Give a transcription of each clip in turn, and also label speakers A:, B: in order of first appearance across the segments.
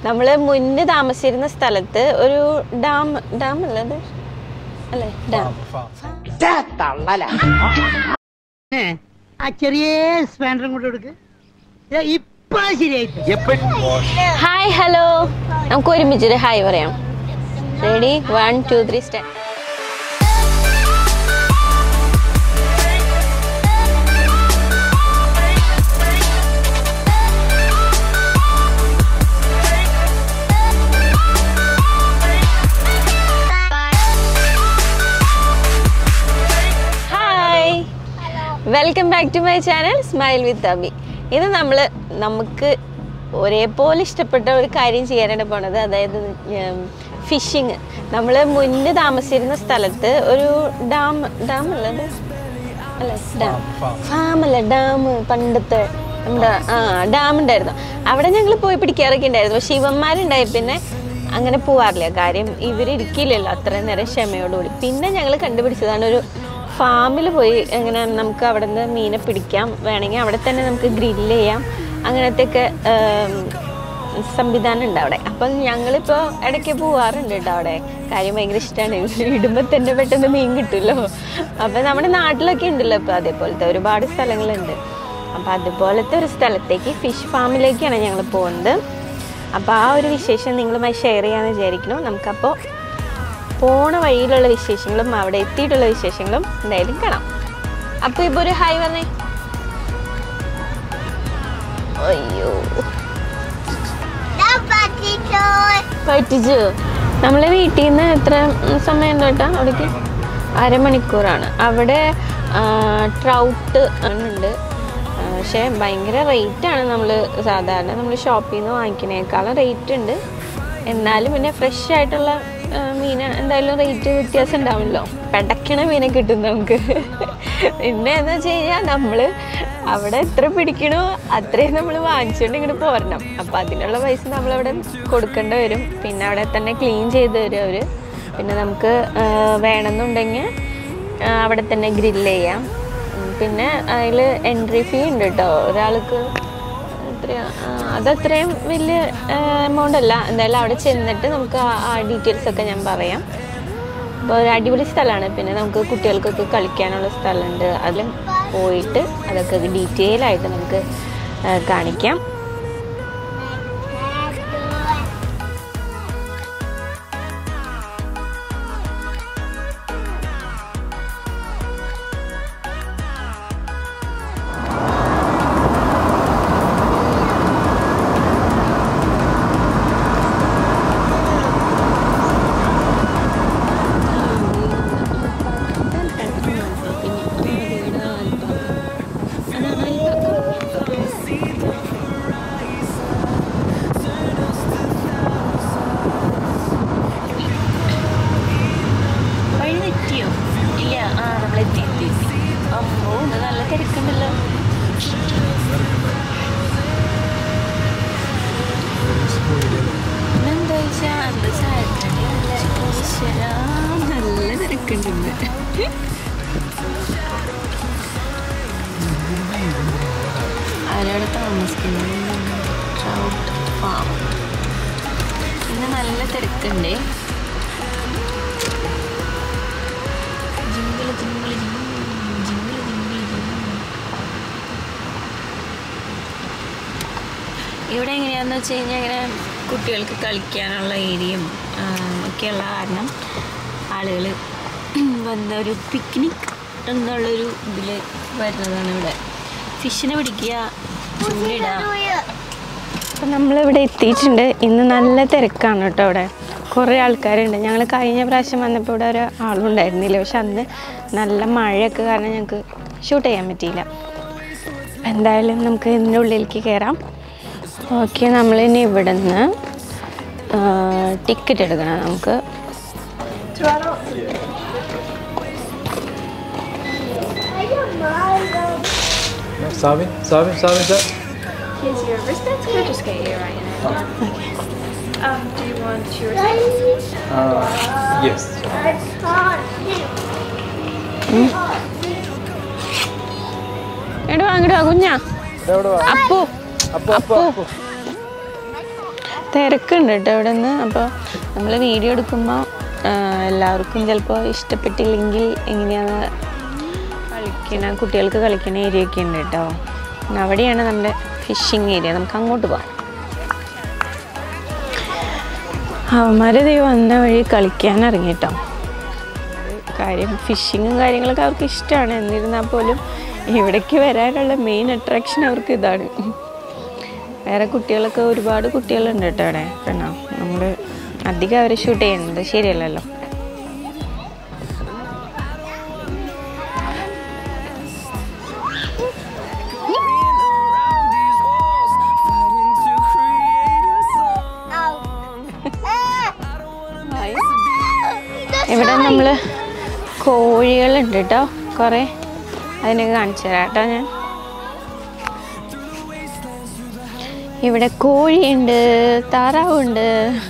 A: നമ്മൾ മുന്നേ താമസിച്ചിരുന്ന സ്ഥലത്ത് ഒരു ഡാം ഡാം അല്ലത് അല്ലേ ഡാം
B: ആ ചെറിയ സ്പാൻഡറും കൂടെ കൊടുക്ക് ദേ ഇപ്പൊ ശരിയായിട്ട്
A: ഹായ് ഹലോ നമുക്ക് ഒരുമിച്ചൊരു ഹായ് പറയാം ready one two three start hi welcome back to my channel smile with Abi ഇത് നമ്മൾ നമുക്ക് ഒരേപോലെ ഇഷ്ടപ്പെട്ട ഒരു കാര്യം ചെയ്യാനാണ് പോണത് അതായത് ഫിഷിങ് നമ്മൾ മുന്നേ താമസിച്ചിരുന്ന സ്ഥലത്ത് ഒരു ഡാം ഡാം അല്ലത് അല്ലേ ഡാം ഫാം അല്ല ഡാം പണ്ടത്തെ നമ്മുടെ ആ ഡാം ഉണ്ടായിരുന്നു അവിടെ ഞങ്ങൾ പോയി പിടിക്കാറൊക്കെ ഉണ്ടായിരുന്നു പക്ഷെ ഇവന്മാരുണ്ടായി പിന്നെ അങ്ങനെ പോവാറില്ല കാര്യം ഇവരിരിക്കില്ലല്ലോ അത്രയും നേരം ക്ഷമയോടുകൂടി പിന്നെ ഞങ്ങൾ കണ്ടുപിടിച്ചതാണ് ഒരു ഫാമിൽ പോയി എങ്ങനെ നമുക്ക് അവിടെ നിന്ന് മീനെ പിടിക്കാം വേണമെങ്കിൽ അവിടെ തന്നെ നമുക്ക് ഗ്രില്ല് ചെയ്യാം അങ്ങനത്തെയൊക്കെ ഉം, സംവിധാനം ഉണ്ട് അവിടെ അപ്പം ഞങ്ങളിപ്പോൾ ഇടയ്ക്ക് പോവാറുണ്ട് കേട്ടോ അവിടെ കാര്യം ഭയങ്കര ഇഷ്ടമാണ് ഇടുമ്പോൾ തന്നെ പെട്ടെന്ന് മീൻ കിട്ടുമല്ലോ അപ്പം നമ്മുടെ നാട്ടിലൊക്കെ ഉണ്ടല്ലോ ഇപ്പോൾ അതേപോലത്തെ ഒരുപാട് സ്ഥലങ്ങളുണ്ട് അപ്പം അതുപോലത്തെ ഒരു സ്ഥലത്തേക്ക് ഫിഷ് ഫാമിലേക്കാണ് ഞങ്ങൾ പോകുന്നത് അപ്പോൾ ആ ഒരു വിശേഷം നിങ്ങളുമായി ഷെയർ ചെയ്യാമെന്ന് വിചാരിക്കുന്നു നമുക്കപ്പോൾ പോണ വഴിയിലുള്ള വിശേഷങ്ങളും അവിടെ എത്തിയിട്ടുള്ള വിശേഷങ്ങളും എന്തായാലും കാണാം അപ്പോൾ ഇപ്പോൾ ഒരു ഹായ് പറഞ്ഞേ അയ്യോ പറ്റിച്ചു നമ്മളെ വീട്ടിൽ നിന്ന് എത്ര സമയം ഉണ്ട് കേട്ടോ അവിടേക്ക് അരമണിക്കൂറാണ് അവിടെ ട്രൗട്ട് ഉണ്ട് ആ, പക്ഷേ ഭയങ്കര റേറ്റാണ് നമ്മൾ സാധാരണ നമ്മൾ ഷോപ്പിൽ നിന്ന് വാങ്ങിക്കുന്നതിനേക്കാളും റേറ്റ് ഉണ്ട് എന്നാലും പിന്നെ ഫ്രഷ് ആയിട്ടുള്ള ആ, മീൻ എന്തായാലും റേറ്റ് വ്യത്യാസം ഉണ്ടാവുമല്ലോ പെടക്കണ മീനെ കിട്ടും നമുക്ക് പിന്നെ എന്ന് വെച്ച് കഴിഞ്ഞാൽ നമ്മൾ അവിടെ എത്ര പിടിക്കണോ അത്രയും നമ്മൾ വാങ്ങിച്ചുകൊണ്ട് ഇങ്ങോട്ട് പോരണം അപ്പം അതിനുള്ള പൈസ നമ്മളവിടെ കൊടുക്കേണ്ടി വരും പിന്നെ അവിടെ തന്നെ ക്ലീൻ ചെയ്ത് തരും അവർ പിന്നെ നമുക്ക് ആ, വേണമെന്നുണ്ടെങ്കിൽ ആ, അവിടെ തന്നെ ഗ്രില്ല് ചെയ്യാം ഉം, പിന്നെ അതിൽ എൻട്രി ഫീ ഉണ്ട് കേട്ടോ ഒരാൾക്ക് എത്രയാ ആ, അതത്രയും വലിയ എമൗണ്ട് അല്ല എന്തായാലും അവിടെ ചെന്നിട്ട് നമുക്ക് ആ- ആ ഡീറ്റെയിൽസ് ഒക്കെ ഞാൻ പറയാം അപ്പോൾ ഒരു അടിപൊളി സ്ഥലമാണ് പിന്നെ നമുക്ക് കുട്ടികൾക്കൊക്കെ കളിക്കാനുള്ള സ്ഥലമുണ്ട് അതിലും പോയിട്ട് അതൊക്കെ ഡീറ്റെയിൽ ആയിട്ട് നമുക്ക് ആ, കാണിക്കാം വഴി തെറ്റിയോ ഇല്ല ആ നമ്മൾ എത്തി എത്തി എത്തി അമ്മോ ഇത് നല്ല തിരക്കുണ്ടല്ലോ ഇന്നെന്താ വെച്ചാൽ അന്ന് സാറ്റർഡേ അല്ലേ ഈശ്വരാ, നല്ല തിരക്കുണ്ട് ഇന്ന് ആരവിടെ താമസിക്കുന്നത് ട്രൗട്ട് ഫാം ഇന്ന് നല്ല തിരക്കുണ്ടേ ജിങ്കിള് ജിങ്കിള് ജിങ്കിള് ജിങ്കിള് ജിങ്കിള് ജിങ്കിള്. ഇവിടെ എങ്ങനെയാന്ന് വെച്ച് കഴിഞ്ഞാൽ ഇങ്ങനെ കുട്ടികൾക്ക് കളിക്കാനുള്ള ഏരിയയും ഒക്കെയുള്ള കാരണം ആളുകൾ വന്ന ഒരു പിക്നിക് എന്നുള്ളൊരു ഇതിൽ വരുന്നതാണ് ഇവിടെ ഫിഷിനെ പിടിക്കുക ചൂണ്ടിടുക അപ്പം നമ്മളിവിടെ എത്തിയിട്ടുണ്ട് ഇന്ന് നല്ല തിരക്കാണ് കേട്ടോ ഇവിടെ കുറേ ആൾക്കാരുണ്ട് ഞങ്ങൾ കഴിഞ്ഞ പ്രാവശ്യം വന്നപ്പോൾ ഇവിടെ ഒരു ആളും ഉണ്ടായിരുന്നില്ല പക്ഷെ അന്ന് നല്ല മഴയൊക്കെ കാരണം ഞങ്ങൾക്ക് ഷൂട്ട് ചെയ്യാൻ പറ്റിയില്ല എന്തായാലും നമുക്ക് ഇതിൻ്റെ ഉള്ളിലേക്ക് കയറാം ഓക്കെ നമ്മളിനി ഇവിടെ നിന്ന് ടിക്കറ്റ് എടുക്കണം നമുക്ക്
C: Savin, Savin, Savin, sir.
D: Here's your wristbands. Could I just get you right in there? Um, do you want your receipts?
C: Uh, yes.
A: എടോ അങ്ങോട്ട് വാ കുഞ്ഞാ
C: എവിടെ വാ?
A: അപ്പു
C: അപ്പു, അപ്പു, അപ്പു.
A: തിരക്കുണ്ട് കേട്ടോ ഇവിടെ നിന്ന് അപ്പോൾ നമ്മൾ വീഡിയോ എടുക്കുമ്പോൾ എല്ലാവർക്കും ചിലപ്പോൾ ഇഷ്ടപ്പെട്ടില്ലെങ്കിൽ എങ്ങനെയാണ് കളിക്കണ കുട്ടികൾക്ക് കളിക്കണ ഏരിയ ഒക്കെ ഉണ്ട് കേട്ടോ പിന്നെ അവിടെയാണ് നമ്മുടെ ഫിഷിങ് ഏരിയ നമുക്ക് അങ്ങോട്ട് പോകാം അവന്മാർ ദൈവം വന്ന വഴി കളിക്കാൻ ഇറങ്ങി കേട്ടോ കാര്യം ഫിഷിങ്ങും കാര്യങ്ങളൊക്കെ അവർക്ക് ഇഷ്ടമാണ് എന്നിരുന്നാൽ പോലും ഇവിടേക്ക് വരാനുള്ള മെയിൻ അട്രാക്ഷൻ അവർക്ക് ഇതാണ് വേറെ കുട്ടികളൊക്കെ ഒരുപാട് കുട്ടികളുണ്ട് കേട്ടോ അവിടെ കണ്ടോ നമ്മൾ അധികം അവരെ ഷൂട്ട് ചെയ്യുന്നത് ശരിയല്ലല്ലോ ഇവിടെ നമ്മൾ കോഴികളുണ്ട് കേട്ടോ കുറേ അതിനൊക്കെ കാണിച്ചു തരാം കേട്ടോ ഞാൻ ഇവിടെ കോഴിയുണ്ട് താറാവുണ്ട്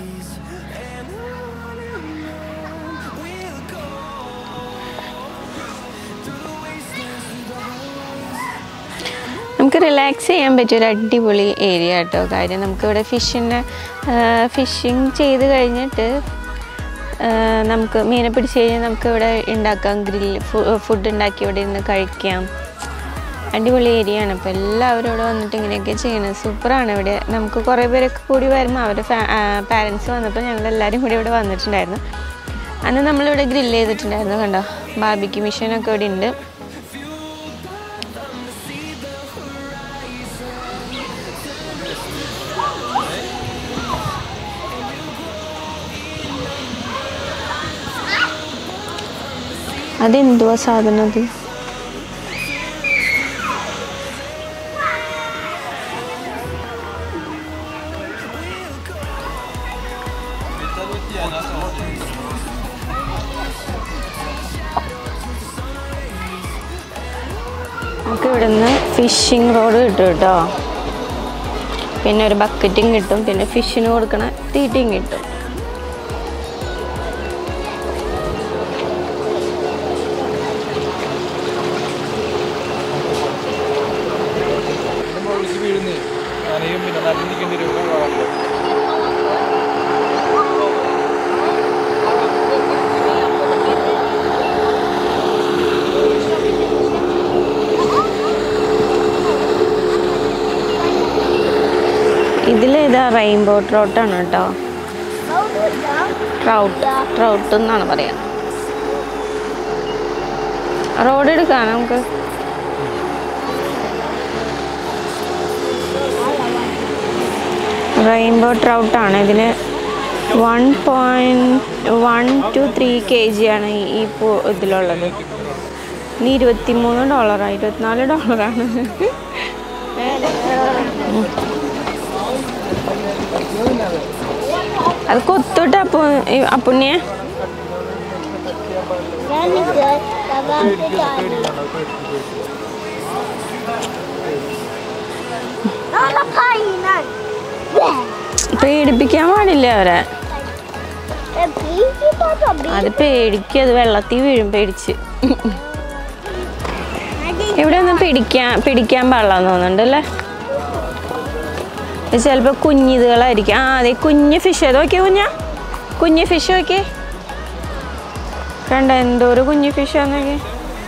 A: നമുക്ക് റിലാക്സ് ചെയ്യാൻ പറ്റിയ ഒരു അടിപൊളി ഏരിയ കേട്ടോ കാര്യം നമുക്കിവിടെ ഫിഷിൻ്റെ ഫിഷിങ് ചെയ്ത് കഴിഞ്ഞിട്ട് ആ, നമുക്ക് മീനെ പിടിച്ച് കഴിഞ്ഞാൽ നമുക്ക് ഇവിടെ ഉണ്ടാക്കാം ഗ്രിൽ ഫുഡ് ഉണ്ടാക്കി ഇവിടെ ഇരുന്ന് കഴിക്കാം അടിപൊളി ഏരിയ ആണ് അപ്പോൾ എല്ലാവരും ഇവിടെ വന്നിട്ട് ഇങ്ങനെയൊക്കെ ചെയ്യണത് സൂപ്പറാണ് ഇവിടെ നമുക്ക് കുറേ പേരൊക്കെ കൂടി വരുമ്പോൾ അവരുടെ പാരൻസ് വന്നപ്പോൾ ഞങ്ങൾ എല്ലാവരും കൂടി ഇവിടെ വന്നിട്ടുണ്ടായിരുന്നു അന്ന് നമ്മളിവിടെ ഗ്രില്ല് ചെയ്തിട്ടുണ്ടായിരുന്നു കണ്ടോ ബാർബിക്ക് മിഷനൊക്കെ ഇവിടെ ഉണ്ട് അതെന്തുവാ സാധനം അത് നമുക്ക് ഇവിടുന്ന് ഫിഷിംഗ് റോഡ് കിട്ടും കേട്ടോ പിന്നെ ഒരു ബക്കറ്റും കിട്ടും പിന്നെ ഫിഷിന് കൊടുക്കണ തീറ്റയും കിട്ടും
C: മുകളിലേക്ക് വീഴുന്നേ നനയും പിന്നെ നനഞ്ഞിരിക്കേണ്ടി വരും കുഴപ്പമില്ല
A: ഇതിലേതാ റെയിൻബോ ട്രോട്ടാണ് കേട്ടോ ട്രൗട്ട് ട്രൗട്ട് എന്നാണ് പറയാ റോഡ് എടുക്കാം നമുക്ക് റെയിൻബോ ട്രൗട്ടാണ് ഇതിന് one point one two three K G ആണ് ഈ- ഈ പൂ ഇതിലുള്ളത് ഇനി ഇരുപത്തി മൂന്ന് ഡോളറാണ് ഇരുപത്തിനാല് ഡോളറാണ് അത് കൊത്തുട്ട് അപ്പു അപ്പുണ്ണിയെ പേടിപ്പിക്കാൻ പാടില്ല അവരെ അത് പേടിക്കും അത് വെള്ളത്തിൽ വീഴും പേടിച്ച് ഇവിടെ ഒന്ന് പിടിക്കാൻ പിടിക്കാൻ പാടില്ലെന്ന് തോന്നുന്നുണ്ട് അല്ലേ ഇത് ചിലപ്പോ കുഞ്ഞിതുകളായിരിക്കും ആ അതെ കുഞ്ഞ് ഫിഷ് ഏത് നോക്കിയേ കുഞ്ഞ കുഞ്ഞ് ഫിഷ് നോക്കിയേ കണ്ട എന്തോ ഒരു കുഞ്ഞു ഫിഷ് നോക്കി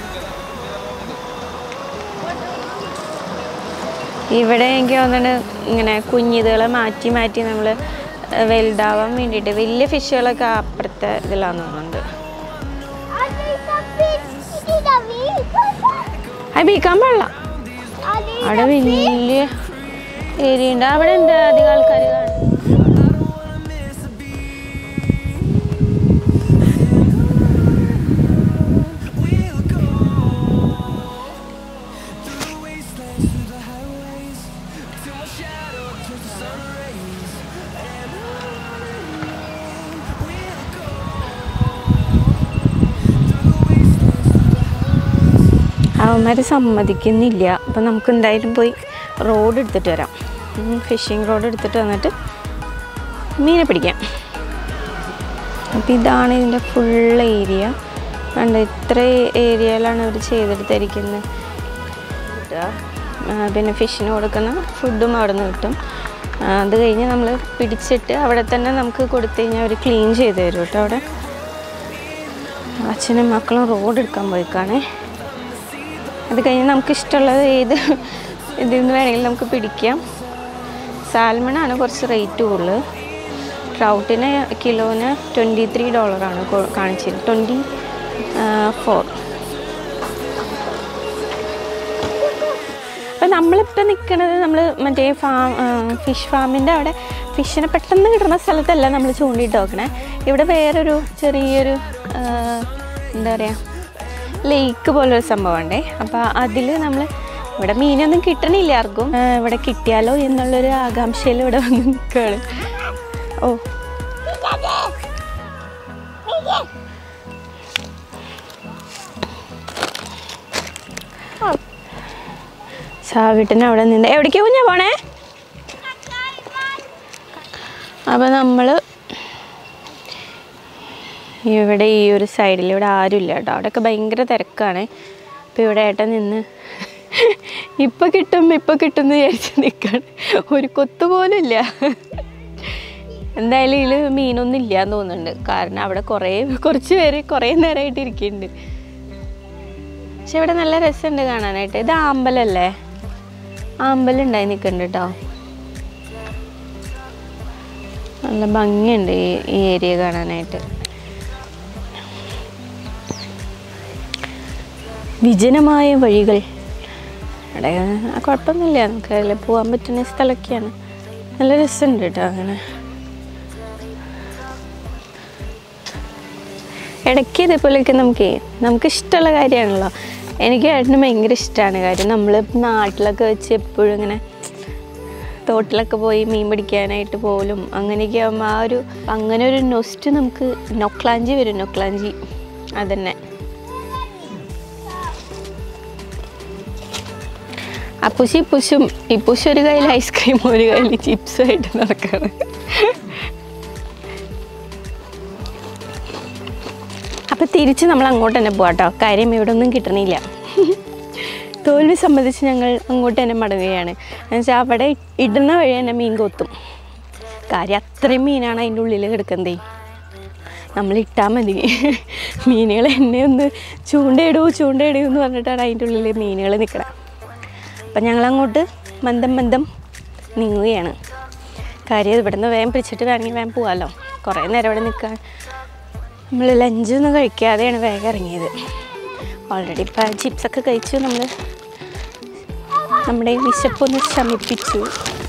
A: ഇവിടെ എനിക്ക് തോന്നുന്നുണ്ട് ഇങ്ങനെ കുഞ്ഞിതുകളെ മാറ്റി മാറ്റി നമ്മൾ വലുതാവാൻ വേണ്ടിയിട്ട് വലിയ ഫിഷുകളൊക്കെ അപ്പുറത്തെ ഇതിലാന്ന് തോന്നുന്നുണ്ട് അത് ബീക്കാൻ പാടില്ല അവിടെ വലിയ ഏരിയ ഉണ്ട് അവിടെ ഉണ്ട് അധികം ആൾക്കാർ അവന്മാർ സമ്മതിക്കുന്നില്ല അപ്പം നമുക്ക് എന്തായാലും പോയി റോഡ് എടുത്തിട്ട് വരാം ഫിഷിംഗ് റോഡ് എടുത്തിട്ട് വന്നിട്ട് മീനെ പിടിക്കാം അപ്പം ഇതാണ് ഇതിൻ്റെ ഫുൾ ഏരിയ കണ്ട ഇത്ര ഏരിയയിലാണ് അവർ ചെയ്തെടുത്തിരിക്കുന്നത് കിട്ടുക. ആ, പിന്നെ ഫിഷിന് കൊടുക്കുന്ന ഫുഡും അവിടെ നിന്ന് കിട്ടും ആ, അത് കഴിഞ്ഞ് നമ്മൾ പിടിച്ചിട്ട് അവിടെ തന്നെ നമുക്ക് കൊടുത്തു കഴിഞ്ഞാൽ അവർ ക്ലീൻ ചെയ്ത് തരും കേട്ടോ അവിടെ അച്ഛനും മക്കളും റോഡ് എടുക്കാൻ പോയിക്കാണേ അത് കഴിഞ്ഞ് നമുക്ക് ഇഷ്ടമുള്ളത് ഏത് ഇതിൽ നിന്ന് വേണമെങ്കിലും നമുക്ക് പിടിക്കാം സാൽമണാണ് കുറച്ച് റേറ്റ് കൂടുതൽ ട്രൗട്ടിന് കിലോന് ട്വൻറ്റി ത്രീ ഡോളറാണ് കാണിച്ചത് ട്വൻറ്റി ഫോർ അപ്പം നമ്മളിപ്പോൾ നിൽക്കുന്നത് നമ്മൾ മറ്റേ ഫാം ഫിഷ് ഫാമിൻ്റെ അവിടെ ഫിഷിനെ പെട്ടെന്ന് കിട്ടുന്ന സ്ഥലത്തല്ല നമ്മൾ ചൂണ്ടിയിട്ട് നോക്കണേ ഇവിടെ വേറൊരു ചെറിയൊരു ആ, എന്താ പറയുക ലേക്ക് പോലൊരു സംഭവമുണ്ടേ അപ്പോൾ അതിൽ നമ്മൾ ഇവിടെ മീനൊന്നും കിട്ടണില്ല ആർക്കും ആ, ഇവിടെ കിട്ടിയാലോ എന്നുള്ളൊരു ആകാംക്ഷയിൽ ഇവിടെ വന്ന് നിൽക്കുകയാണ് ഓ സാവിട്ടിന് അവിടെ നിന്ന് എവിടേക്ക് കുഞ്ഞാ പോണേ അപ്പം നമ്മൾ ഇവിടെ ഈ ഒരു സൈഡിൽ ഇവിടെ ആരുമില്ല കേട്ടോ അവിടെയൊക്കെ ഭയങ്കര തിരക്കാണ് അപ്പോൾ ഇവിടെ ഏട്ടൻ നിന്ന് ഇപ്പം കിട്ടും ഇപ്പം കിട്ടും എന്ന് വിചാരിച്ച് നിൽക്കാണ് ഒരു കൊത്ത് പോലും ഇല്ല എന്തായാലും ഇതിൽ മീനൊന്നും ഇല്ല എന്ന് തോന്നുന്നുണ്ട് കാരണം അവിടെ കുറേ കുറച്ച് പേര് കുറേ നേരമായിട്ട് ഇരിക്കുന്നുണ്ട് പക്ഷെ ഇവിടെ നല്ല രസമുണ്ട് കാണാനായിട്ട് ഇത് ആമ്പലല്ലേ ആമ്പലുണ്ടായി നിൽക്കുന്നുണ്ട് കേട്ടോ നല്ല ഭംഗിയുണ്ട് ഈ ഈ ഏരിയ കാണാനായിട്ട് വിജനമായ വഴികൾ അവിടെ ആ കുഴപ്പമൊന്നുമില്ല നമുക്ക് അതിൽ പോകാൻ പറ്റുന്ന സ്ഥലമൊക്കെയാണ് നല്ല രസമുണ്ട് കേട്ടോ അങ്ങനെ ഇടയ്ക്ക് ഇതേപോലെയൊക്കെ നമുക്ക് നമുക്ക് ഇഷ്ടമുള്ള കാര്യമാണല്ലോ എനിക്ക് ഏട്ടന് ഭയങ്കര ഇഷ്ടമാണ് കാര്യം നമ്മൾ നാട്ടിലൊക്കെ വെച്ച് എപ്പോഴും ഇങ്ങനെ തോട്ടിലൊക്കെ പോയി മീൻ പിടിക്കാനായിട്ട് പോലും അങ്ങനെയൊക്കെ ആകുമ്പോൾ ആ ഒരു അങ്ങനെ ഒരു നൊസ്റ്റ് നമുക്ക് നൊക്ലാഞ്ചി വരും നൊക്ലാഞ്ചി അതന്നെ അപ്പുശി പുഷും ഈ പുഷ് ഒരു കയ്യിൽ ഐസ്ക്രീം ഒരു കയ്യിൽ ചിപ്സുമായിട്ട് നടക്കാണ് അപ്പം തിരിച്ച് നമ്മൾ അങ്ങോട്ട് തന്നെ പോകാം കേട്ടോ കാര്യം ഇവിടെ ഒന്നും കിട്ടണില്ല തോൽവി സംബന്ധിച്ച് ഞങ്ങൾ അങ്ങോട്ട് തന്നെ മടങ്ങുകയാണ് എന്നുവെച്ചാൽ അവിടെ ഇടുന്ന വഴി തന്നെ മീൻ കൊത്തും കാര്യം അത്രയും മീനാണ് അതിൻ്റെ ഉള്ളിൽ കിടക്കുന്നതേ നമ്മൾ ഇട്ടാൽ മതി മീനുകൾ എന്നെ ഒന്ന് ചൂണ്ടയിടൂ ചൂണ്ടയിടൂ എന്ന് പറഞ്ഞിട്ടാണ് അതിൻ്റെ ഉള്ളിൽ മീനുകൾ നിൽക്കണം അപ്പം ഞങ്ങളങ്ങോട്ട് മന്ദം മന്ദം നീങ്ങുകയാണ് കാര്യം ഇവിടുന്ന് വേഗം പിടിച്ചിട്ട് വേണമെങ്കിൽ വേഗം പോകാമല്ലോ കുറേ നേരം ഇവിടെ നിൽക്കാൻ നമ്മൾ ലഞ്ചൊന്നും കഴിക്കാതെയാണ് വേഗം ഇറങ്ങിയത് ഓൾറെഡി ഇപ്പം ചിപ്സൊക്കെ കഴിച്ചു നമ്മൾ നമ്മുടെ വിശപ്പൊന്ന് ശമിപ്പിച്ചു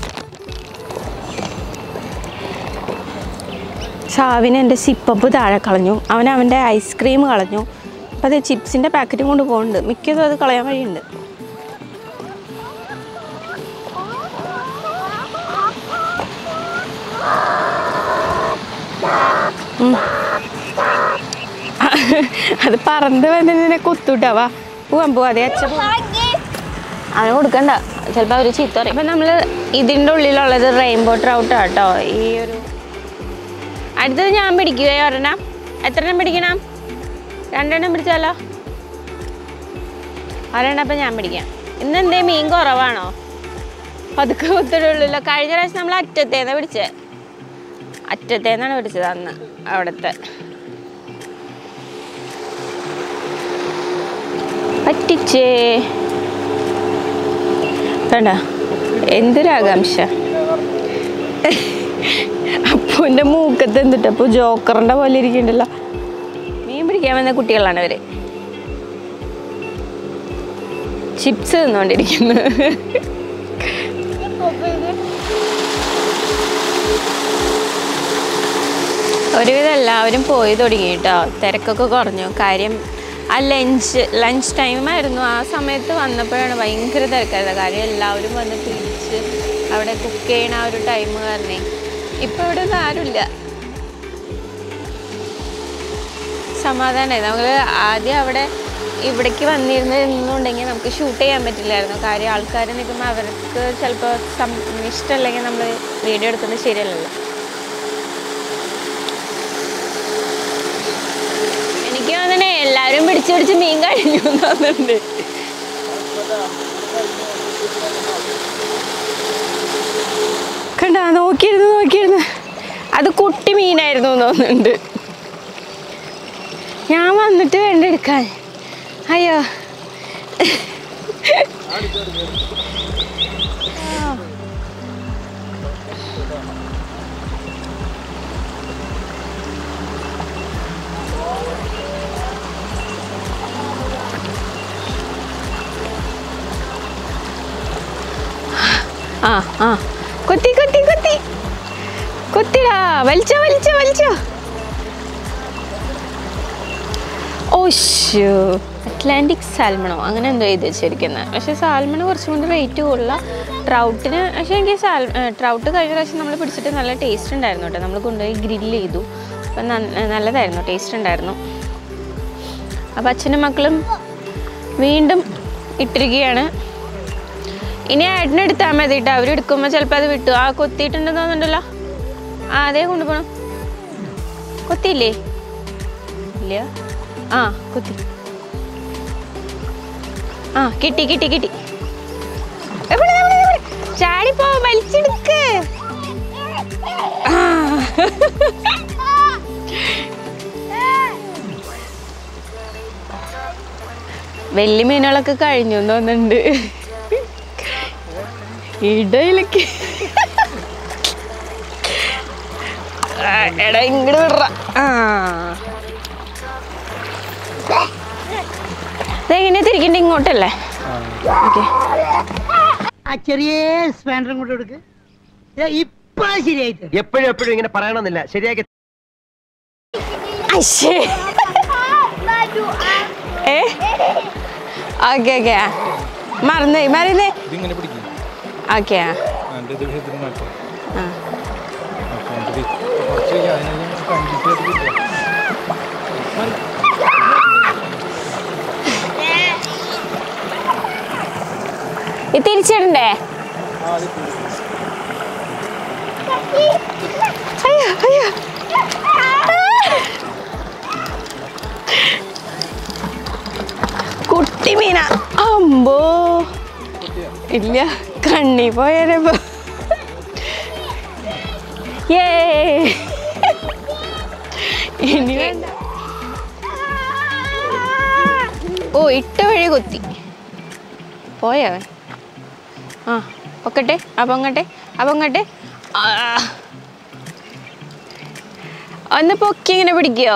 A: ഷാവിന് എൻ്റെ സിപ്പപ്പ് താഴെ കളഞ്ഞു അവൻ അവൻ്റെ ഐസ്ക്രീം കളഞ്ഞു അപ്പം അത് ചിപ്സിൻ്റെ പാക്കറ്റും കൊണ്ട് പോകുന്നുണ്ട് മിക്കതും അത് കളയാൻ വഴിയുണ്ട് ഉം. അത് പറന്ന് വന്നതിനെ കൊത്തുട്ടാവാ പോവാൻ പോവാതെ അച്ഛ അവന് കൊടുക്കണ്ട ചിലപ്പോൾ അവർ ചീത്ത പറയും ഇപ്പം നമ്മൾ ഇതിൻ്റെ ഉള്ളിലുള്ളത് റെയിൻബോ ട്രൗട്ട് കേട്ടോ ഈ ഒരു അടുത്തത് ഞാൻ പിടിക്കുകയോ ഒരെണ്ണം എത്ര എണ്ണം പിടിക്കണം രണ്ടെണ്ണം പിടിച്ചാലോ ഒരെണ്ണം അപ്പം ഞാൻ പിടിക്കാം ഇന്ന് എന്തേ മീൻ കുറവാണോ പതുക്കെ കുത്തിടുള്ളൂല്ലോ കഴിഞ്ഞ പ്രാവശ്യം നമ്മൾ അറ്റത്തേന്ന് പിടിച്ചത് അറ്റത്തേന്നാണ് പിടിച്ചത് അന്ന് അവിടുത്തെ പറ്റിച്ചേ വേണ്ട എന്തൊരാകാംക്ഷ അപ്പോൾ എൻ്റെ മൂക്കത്ത് എന്തിട്ട് അപ്പോൾ ജോക്കറിൻ്റെ പോലെ ഇരിക്കണ്ടല്ലോ മീൻ പിടിക്കാൻ വന്ന കുട്ടികളാണ് ഇവര് ചിപ്സ് തിന്നുകൊണ്ടിരിക്കുന്നു ഒരുവിധം എല്ലാവരും പോയി തുടങ്ങി കേട്ടോ തിരക്കൊക്കെ കുറഞ്ഞു കാര്യം ആ ലഞ്ച് ലഞ്ച് ടൈമായിരുന്നു ആ സമയത്ത് വന്നപ്പോഴാണ് ഭയങ്കര തിരക്കായത് കാര്യം എല്ലാവരും വന്ന് പിടിച്ച് അവിടെ കുക്ക് ചെയ്യണ ആ ഒരു ടൈം കാരണേ ഇപ്പം ഇവിടെ ഒന്നും ആരുമില്ല സമാധാനമായി നമ്മൾ ആദ്യം അവിടെ ഇവിടേക്ക് വന്നിരുന്നുണ്ടെങ്കിൽ നമുക്ക് ഷൂട്ട് ചെയ്യാൻ പറ്റില്ലായിരുന്നു കാര്യം ആൾക്കാർ നിൽക്കുമ്പോൾ അവർക്ക് ചിലപ്പോൾ സം ഇഷ്ടമല്ലെങ്കിൽ നമ്മൾ വീഡിയോ എടുക്കുന്നത് ശരിയല്ലല്ലോ എനിക്ക് തോന്നണേ എല്ലാവരും പിടിച്ച് പിടിച്ച് മീൻ കഴിഞ്ഞു എന്ന് തോന്നുന്നുണ്ട് കണ്ട കണ്ടാ നോക്കിയിരുന്നു നോക്കിയിരുന്നു അത് കുട്ടി മീനായിരുന്നു എന്ന് തോന്നുന്നുണ്ട് ഞാൻ വന്നിട്ട് വേണ്ട എടുക്കാൻ അയ്യോ ആ ആ കുത്തി കുത്തി കുത്തി കുത്തിടാ വലിച്ചോ വലിച്ചോ വലിച്ചോ ഓശോ അറ്റ്ലാന്റിക് സാൽമണോ അങ്ങനെ എന്തോ എഴുതി വെച്ചിരിക്കുന്നത് പക്ഷേ സാൽമണ് കുറച്ചും കൂടി റേറ്റ് കൂടുതല ട്രൗട്ടിന് പക്ഷേ എനിക്ക് സാൽ ട്രൗട്ട് കഴിഞ്ഞ പ്രാവശ്യം നമ്മൾ പിടിച്ചിട്ട് നല്ല ടേസ്റ്റ് ഉണ്ടായിരുന്നു കേട്ടോ നമ്മൾ കൊണ്ടുപോയി ഗ്രില്ല് ചെയ്തു അപ്പം ന- നല്ലതായിരുന്നു ടേസ്റ്റ് ഉണ്ടായിരുന്നു അപ്പം അച്ഛനും മക്കളും വീണ്ടും ഇട്ടിരിക്കുകയാണ് ഇനി ഏട്ടനെടുത്താൽ മതി കേട്ടോ അവരെടുക്കുമ്പോൾ ചിലപ്പോൾ അത് വിട്ടു ആ കൊത്തിയിട്ടുണ്ടെന്ന് തോന്നുന്നുണ്ടല്ലോ ആ അതേ കൊണ്ടുപോകണം കൊത്തിയില്ലേ ഇല്ല ആ കുത്തി ആ കിട്ടി കിട്ടി കിട്ടി എവിടെ, എവിടെ, എവിടെ? ചാടിപ്പോ വലിച്ചെടുക്ക് ആ. വെള്ളി മീനുകളൊക്കെ കഴിഞ്ഞു എന്ന് തോന്നുന്നുണ്ട് ഇടയിലേക്ക് ആ, എടാ ഇങ്ങോട്ട് വിടറ ആ ഇതെങ്ങനെ തിരിക്കണ്ട ഇങ്ങോട്ടല്ലേ ഓക്കെ
B: ആ ചെറിയ സ്പാൻഡറും കൂടെ എടുക്ക് ദേ ഇപ്പൊ ശരിയായിട്ട്
E: എപ്പോഴും എപ്പോഴും ഇങ്ങനെ പറയണമെന്നില്ല ശരിയാക്കി
A: അശ്ശേ ഏ ഓക്കെ ഓക്കെ മറന്നേ മറന്നേ
C: ഇതിങ്ങനെ പിടിക്കും
A: ഓക്കെ ആ
C: അതിൻ്റെ ഇത് ഇതിന് മാറ്റാം
A: ആ.
C: ഓക്കെ എന്നിട്ട് ഇത് കുറച്ച് കഴിഞ്ഞ് അതിനെ കണ്ടിട്ട് അത് കിട്ടും
A: ഇത് തിരിച്ചിടണ്ടേ അയ്യോ അയ്യോ കുട്ടി മീന അമ്പോ ഇല്ല കണ്ണി പോയാലപ്പോ ഏ ഇനി വേണ്ട ഓ ഇട്ട വഴി കൊത്തി പോയവൻ ആ പൊക്കട്ടെ ആ പൊങ്ങട്ടെ ആ പൊങ്ങട്ടെ ആ. ഒന്ന് പൊക്കി ഇങ്ങനെ പിടിക്കോ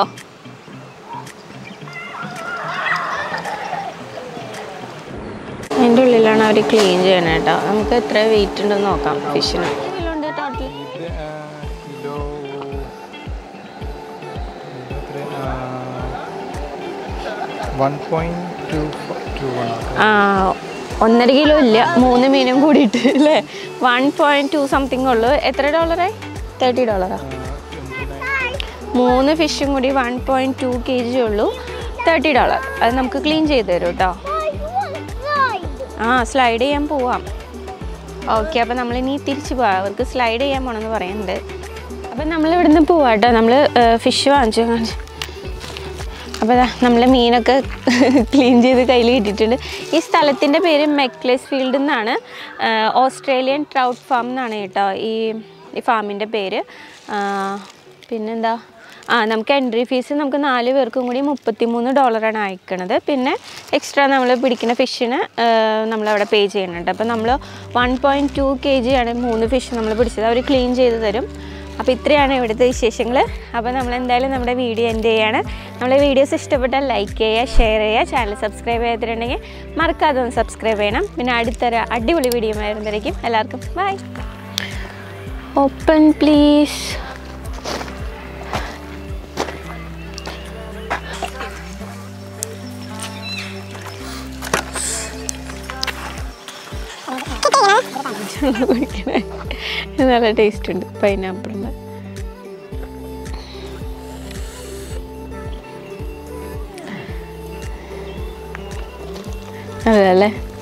A: അതിൻ്റെ ഉള്ളിലാണ് അവർ ക്ലീൻ ചെയ്യണേ കേട്ടോ നമുക്ക് എത്ര വെയിറ്റ് ഉണ്ടെന്ന് നോക്കാം ഫിഷിന് കിലോ ഉണ്ട് ടോട്ടൽ
C: ഇത് ആ, kilo one point two two one
A: ആ ഒന്നര കിലോ ഇല്ല മൂന്ന് മീനും കൂടിയിട്ട് അല്ലേ വൺ പോയിന്റ് ടു സംതിങ് ഉള്ളു എത്ര ഡോളറായി തേർട്ടി ഡോളറാ മൂന്ന് ഫിഷും കൂടി one point two K G ഉള്ളൂ തേർട്ടി ഡോളർ അത് നമുക്ക് ക്ലീൻ ചെയ്ത് തരും കേട്ടോ ആ സ്ലൈഡ് ചെയ്യാൻ പോവാം ഓക്കെ അപ്പം നമ്മൾ ഇനി തിരിച്ചു പോവാം അവർക്ക് സ്ലൈഡ് ചെയ്യാൻ പോകണമെന്ന് പറയുന്നുണ്ട് അപ്പം നമ്മൾ ഇവിടുന്ന് പോവാം കേട്ടോ നമ്മൾ ഫിഷ് വാങ്ങിച്ചു വാങ്ങിച്ചു അപ്പോൾ നമ്മൾ മീനൊക്കെ ക്ലീൻ ചെയ്ത് കയ്യിൽ കിട്ടിയിട്ടുണ്ട് ഈ സ്ഥലത്തിൻ്റെ പേര് മെക്ലേസ് ഫീൽഡ് എന്നാണ് ആ, ഓസ്ട്രേലിയൻ ട്രൗട്ട് ഫാം എന്നാണ് കേട്ടോ ഈ ഈ ഫാമിൻ്റെ പേര് ആ, പിന്നെന്താ ആ നമുക്ക് എൻട്രി ഫീസ് നമുക്ക് നാല് പേർക്കും കൂടി മുപ്പത്തിമൂന്ന് ഡോളറാണ് അയക്കണത് പിന്നെ എക്സ്ട്രാ നമ്മൾ പിടിക്കുന്ന ഫിഷിന് നമ്മളവിടെ പേ ചെയ്യുന്നുണ്ട് അപ്പോൾ നമ്മൾ one point two K G ആണ് മൂന്ന് ഫിഷ് നമ്മൾ പിടിച്ചത് അവർ ക്ലീൻ ചെയ്ത് തരും അപ്പോൾ ഇത്രയാണ് ഇവിടുത്തെ വിശേഷങ്ങൾ അപ്പോൾ നമ്മൾ എന്തായാലും നമ്മുടെ വീഡിയോ എൻഡ് ചെയ്യാണ് നമ്മളെ വീഡിയോസ് ഇഷ്ടപ്പെട്ടാൽ ലൈക്ക് ചെയ്യുക ഷെയർ ചെയ്യുക ചാനൽ സബ്സ്ക്രൈബ് ചെയ്തിട്ടുണ്ടെങ്കിൽ മറക്കാതെ ഒന്ന് സബ്സ്ക്രൈബ് ചെയ്യണം പിന്നെ അടുത്തൊരു അടിപൊളി വീഡിയോ ആയിരുന്നായിരിക്കും എല്ലാവർക്കും ബൈ ഓപ്പൺ പ്ലീസ് നല്ല ടേസ്റ്റ് ഉണ്ട് പൈനാപ്പിളിൻ്റെ അതെ അല്ലേ